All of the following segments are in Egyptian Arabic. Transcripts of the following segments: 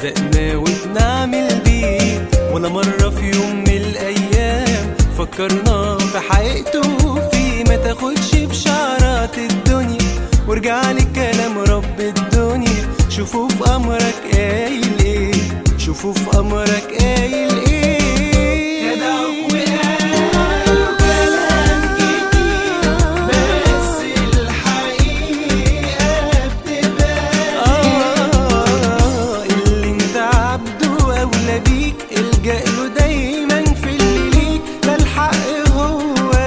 صدقنا وبنعمل بيه ولا مرة في يوم من الأيام فكرنا في حقيقته في ما تاخدش بشعرات الدنيا وارجع لكلام رب الدنيا شوفوا في أمرك قايل ايه شوفوا في أمرك قايل ايه خدعوك وقالوا كلام كتير بس الحقيقة بتبان آه اللي انت عبده أولى بيك الجأ له دايما في اللي ليك ده الحق هو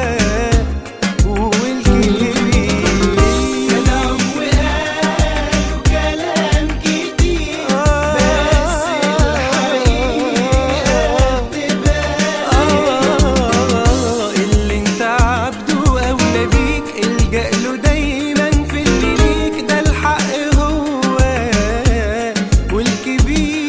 والكبير خدعوك وقالوا كلام كتير بس الحقيقة بتبان آه اللي انت عبده أولى بيك الجأ له دايما في اللي ليك ده الحق هو والكبير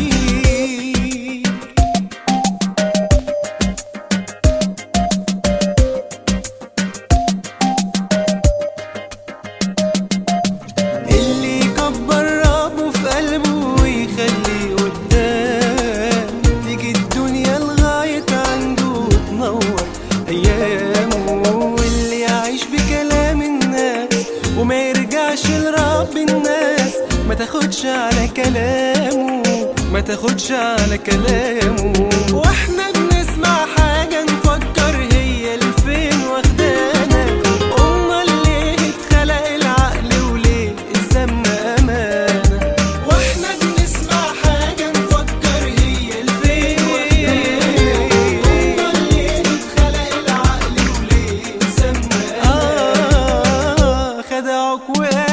اللي يكبر ربه في قلبه ويخليه قدام تيجي الدنيا لغاية عنده تنور أيامه واللي يعيش بكلام الناس وما يرجعش لرب الناس ما تاخدش على كلامه ما تاخدش على كلامه واحنا بنسمع حاجة نفكر هي الفين واخدانا امال ليه اتخلق العقل وليه الذم امانه واحنا بنسمع حاجة نفكر هي الفين واخدانا ليه اتخلق العقل وليه سمى آه خدعوك وقال